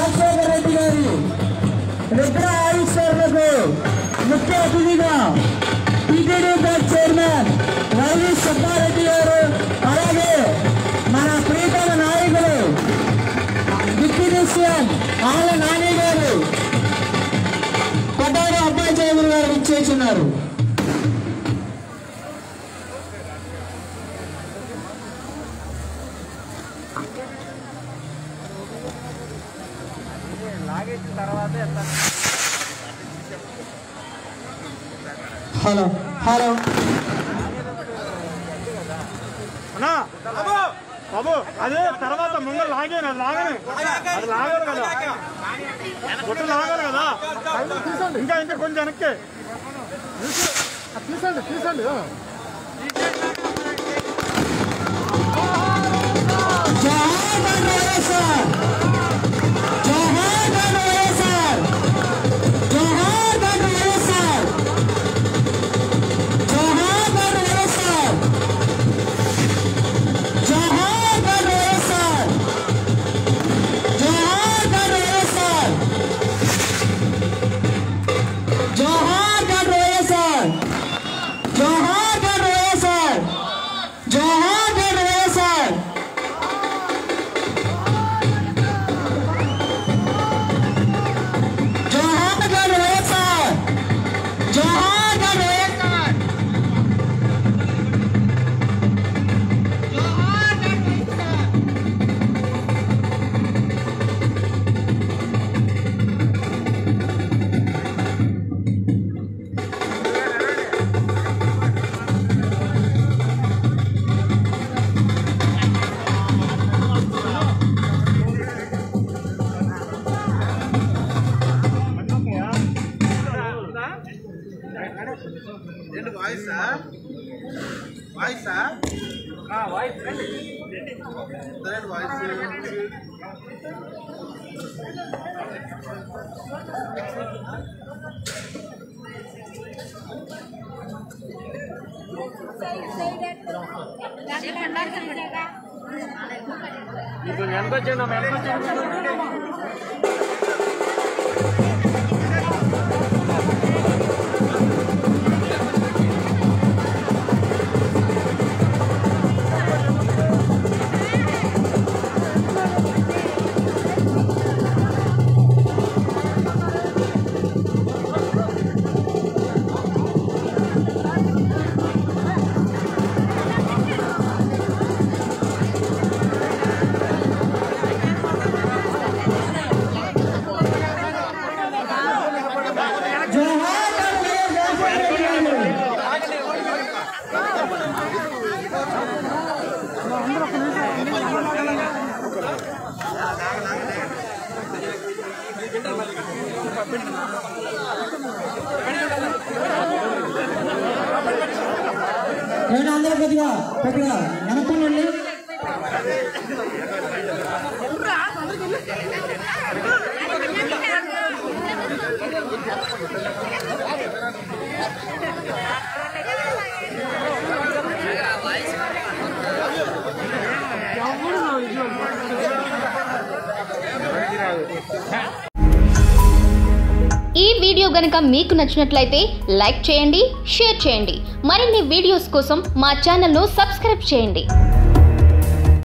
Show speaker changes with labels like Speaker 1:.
Speaker 1: రాజశేఖర రెడ్డి గారి నిద్ర ఆయుష్లకు ముఖ్య అతిథిగా TTD board chairman Y V Subba Reddy గారు అలాగే మన ప్రీతమ నాయకులు డిప్యూటీసీఎం ఆళ్ళ నాని గారు కొట్టాడు అబ్బాయి చౌదరి గారు విచ్చేస్తున్నారు హలో హలో
Speaker 2: అన్నా బాబు అదే తర్వాత ముంగ లాగాను అది లాగాను అది లాగాలి కదా కొట్టు లాగాలి కదా ఇంకా ఇంకా కొంచెం వెనక్కి తీసండి తీసండి
Speaker 1: జోహార్ వైఎస్ఆర్ జోహార్ వైఎస్ఆర్ జోహార్ వైఎస్ఆర్ జోహార్ వైఎస్ఆర్ జోహార్ వైఎస్ఆర్ జోహార్ వైఎస్ఆర్ జోహార్ వైఎస్ఆర్ జోహార్ వైఎస్ఆర్ జోహార్ వైఎస్ఆర్ జోహార్ వైఎస్ఆర్ జోహార్ వైఎస్ఆర్
Speaker 3: ఏంటి వాయిసా వాయిసా సరే వాయిస్
Speaker 2: కొంచెం వెనక వచ్చేయండి అమ్మ, వెనక వచ్చేయండి.
Speaker 1: జోహార్ వైఎస్ఆర్ నేను అందరూ కొద్దిగా కొద్దిగా వెనక్కుని వెళ్ళి
Speaker 4: ఈ వీడియో గనుక మీకు నచ్చినట్లయితే లైక్ చేయండి షేర్ చేయండి మరిన్ని వీడియోస్ కోసం మా ఛానల్ను సబ్స్క్రైబ్ చేయండి